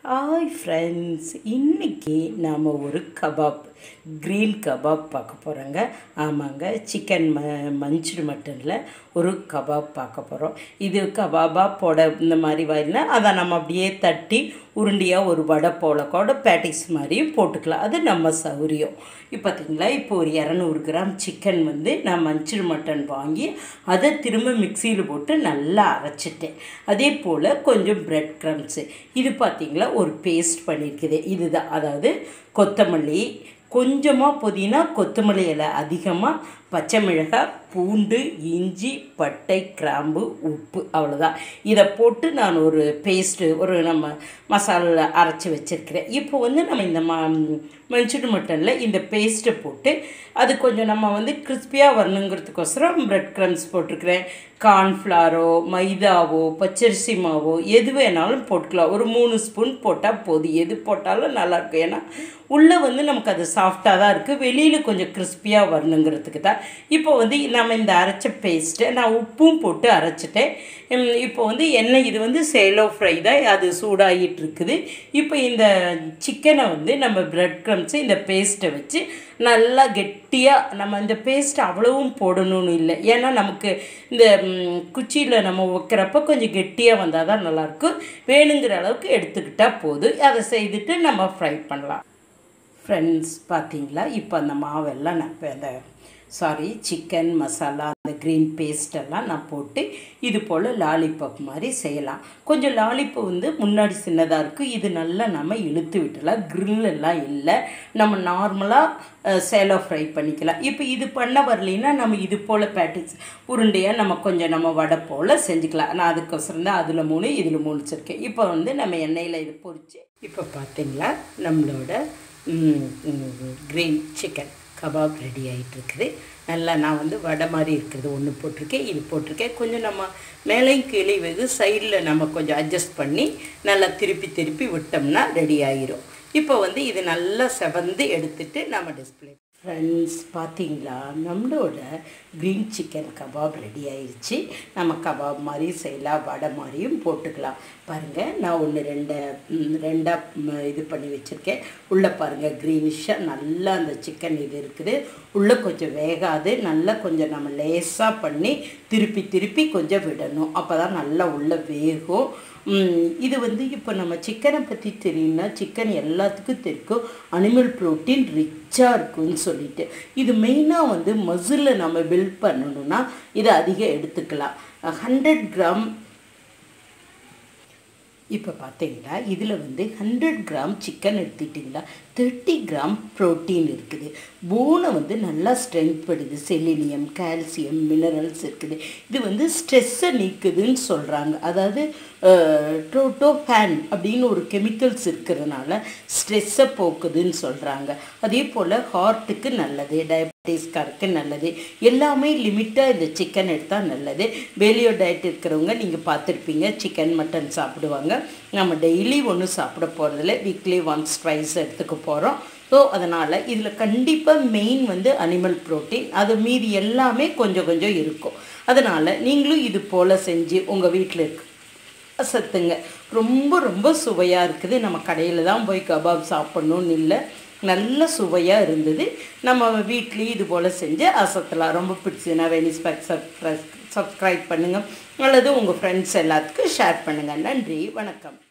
hi friends இன்றைக்கி நாம் ஒரு கபாப் க்ரீன் கபாப் பார்க்க போகிறோங்க ஆமாங்க சிக்கன் ம மஞ்சள் மட்டனில் ஒரு கபாப் பார்க்க போகிறோம் இது கபாபா போட இந்த மாதிரி வாயில்னா அதை நம்ம அப்படியே தட்டி உருண்டியாக ஒரு வடை போல கூட பேட்டிஸ் மாதிரியும் போட்டுக்கலாம் அது நம்ம சௌரியம் இப்போ பார்த்தீங்களா இப்போ ஒரு இரநூறு கிராம் சிக்கன் வந்து நான் மஞ்சள் மட்டன் வாங்கி அதை திரும்ப மிக்சியில் போட்டு நல்லா அரைச்சிட்டேன் அதே போல் கொஞ்சம் பிரெட் க்ரம்ஸு இது பார்த்திங்களா ஒரு பேஸ்ட் பண்ணியிருக்குது இதுதான் அதாவது கொத்தமல்லி கொஞ்சமாக புதினா கொத்தமல்லி இலை அதிகமாக பச்சை மிளகாய் பூண்டு இஞ்சி பட்டை கிராம்பு உப்பு அவ்வளோதான் இதை போட்டு நான் ஒரு பேஸ்ட்டு ஒரு நம்ம மசாலா அரைச்சி வச்சுருக்கிறேன் இப்போ வந்து நம்ம இந்த ம மஞ்சள் மட்டனில் இந்த பேஸ்ட்டை போட்டு அது கொஞ்சம் நம்ம வந்து கிறிஸ்பியாக வரணுங்கிறதுக்கோசரம் ப்ரெட் க்ரம்ஸ் போட்டிருக்கிறேன் கார்ன்ஃப்ளாரோ மைதாவோ பச்சரிசி மாவோ எது வேணாலும் போட்டுக்கலாம் ஒரு மூணு ஸ்பூன் போட்டால் போதும் எது போட்டாலும் நல்லாயிருக்கும் ஏன்னா உள்ளே வந்து நமக்கு அது சாஃப்டாக தான் இருக்குது வெளியில் கொஞ்சம் கிறிஸ்பியாக வரணுங்கிறதுக்கு தான் இப்போ வந்து நம்ம இந்த அரைச்ச பேஸ்ட்டை நான் உப்பும் போட்டு அரைச்சிட்டேன் இப்போ வந்து எண்ணெய் இது வந்து சேலோ ஃப்ரை தான் அது சூடாகிட்டு இருக்குது இப்போ இந்த சிக்கனை வந்து நம்ம ப்ரெட் க்ரம்ஸு இந்த பேஸ்ட்டை வச்சு நல்லா கெட்டியாக நம்ம இந்த பேஸ்ட் அவ்வளவும் போடணும்னு இல்லை ஏன்னா நமக்கு இந்த குச்சியில் நம்ம வைக்கிறப்ப கொஞ்சம் கெட்டியாக வந்தால் தான் நல்லாயிருக்கும் வேணுங்கிற அளவுக்கு எடுத்துக்கிட்டால் போதும் அதை செய்துட்டு நம்ம ஃப்ரை பண்ணலாம் ஃப்ரெண்ட்ஸ் பார்த்தீங்களா இப்போ அந்த மாவெல்லாம் நான் இப்போ அந்த சாரி சிக்கன் மசாலா அந்த க்ரீன் பேஸ்டெல்லாம் நான் போட்டு இது போல் லாலிபாப் மாதிரி செய்யலாம் கொஞ்சம் லாலிப்பு வந்து முன்னாடி சின்னதாக இருக்குது இது நல்லா நம்ம இழுத்து விட்டலாம் grill எல்லாம் இல்லை நம்ம நார்மலாக சேலோ ஃப்ரை பண்ணிக்கலாம் இப்போ இது பண்ண வரலைன்னா நம்ம இது போல் பேட்டிஸ் உருண்டையாக நம்ம கொஞ்சம் நம்ம வடை போல் செஞ்சுக்கலாம் நான் அதுக்கோசரம் தான் அதில் மூணு இதில் மூணு வச்சுருக்கேன் இப்போ வந்து நம்ம எண்ணெயில் இது பொரித்து இப்போ பார்த்தீங்களா நம்மளோட க்ரீன் சிக்கன் கபாப் ரெடி ஆகிட்டுருக்குது நல்லா நான் வந்து வடை மாதிரி இருக்கிறது ஒன்று போட்டிருக்கேன் இது போட்டிருக்கேன் கொஞ்சம் நம்ம மேலையும் கீழே வெகு சைடில் நம்ம கொஞ்சம் அட்ஜஸ்ட் பண்ணி நல்லா திருப்பி திருப்பி விட்டோம்னா ரெடி ஆகிரும் இப்போ வந்து இது நல்லா செவந்து எடுத்துட்டு நம்ம டிஸ்பிளே ஃப்ரெண்ட்ஸ் பார்த்தீங்களா நம்மளோட க்ரீன் சிக்கன் கபாப் ரெடி ஆயிடுச்சு நம்ம கபாப் மாதிரி செய்யலாம் வடை மாதிரியும் போட்டுக்கலாம் பாருங்கள் நான் ஒன்று ரெண்டு ரெண்டாக இது பண்ணி வச்சுருக்கேன் உள்ளே பாருங்கள் க்ரீனிஷாக நல்லா அந்த சிக்கன் இது இருக்குது உள்ளே கொஞ்சம் வேகாது நல்லா கொஞ்சம் நம்ம லேஸாக பண்ணி திருப்பி திருப்பி கொஞ்சம் விடணும் அப்போ தான் நல்லா உள்ளே வேகும் இது வந்து இப்போ நம்ம சிக்கனை பற்றி தெரியும்னா சிக்கன் எல்லாத்துக்கும் தெரியும் அனிமல் ப்ரோட்டீன் ரிச்சாக இருக்குன்னு சொல்லிட்டு இது மெயினாக வந்து மசிலில் நம்ம பில்ட் பண்ணணும்னா இதை அதிகம் எடுத்துக்கலாம் ஹண்ட்ரட் கிராம் இப்போ பார்த்தீங்களா இதில் வந்து ஹண்ட்ரட் கிராம் சிக்கன் எடுத்துட்டிங்களா தேர்ட்டி கிராம் ப்ரோட்டீன் இருக்குது போனை வந்து நல்லா ஸ்ட்ரென்த் படுது செலினியம் கால்சியம் மினரல்ஸ் இருக்குது இது வந்து ஸ்ட்ரெஸ்ஸை நீக்குதுன்னு சொல்கிறாங்க அதாவது ட்ரோட்டோஃபேன் அப்படின்னு ஒரு கெமிக்கல்ஸ் இருக்கிறதுனால ஸ்ட்ரெஸ்ஸை போக்குதுன்னு சொல்கிறாங்க அதே போல் ஹார்ட்டுக்கு நல்லது டயபிட்டிஸ்காருக்கு நல்லது எல்லாமே லிமிட்டாக இந்த சிக்கன் எடுத்தால் நல்லது வேலியோ டயட் இருக்கிறவங்க நீங்கள் பார்த்துருப்பீங்க சிக்கன் மட்டன் சாப்பிடுவாங்க நம்ம டெய்லி ஒன்றும் சாப்பிட போகிறதில்ல வீக்லி ஒன்ஸ் ட்வைஸ் எடுத்துக்க போகிறோம் ஸோ அதனால் இதில் கண்டிப்பாக மெயின் வந்து அனிமல் ப்ரோட்டீன் அது மீதி எல்லாமே கொஞ்சம் கொஞ்சம் இருக்கும் அதனால் நீங்களும் இது போல் செஞ்சு உங்கள் வீட்டில் இருக்கு சத்துங்க ரொம்ப ரொம்ப சுவையாக இருக்குது நம்ம கடையில் தான் போய் கபாப் சாப்பிட்ணுன்னு இல்லை நல்ல சுவையாக இருந்தது நம்ம வீட்லேயும் இது போல் செஞ்சு அசத்தலாம் ரொம்ப பிடிச்சதுன்னா வெனிஸ் பேக் சப்ஸ்கிரைப் சப்ஸ்கிரைப் பண்ணுங்கள் அல்லது உங்கள் ஃப்ரெண்ட்ஸ் எல்லாத்துக்கும் ஷேர் பண்ணுங்கள் நன்றி வணக்கம்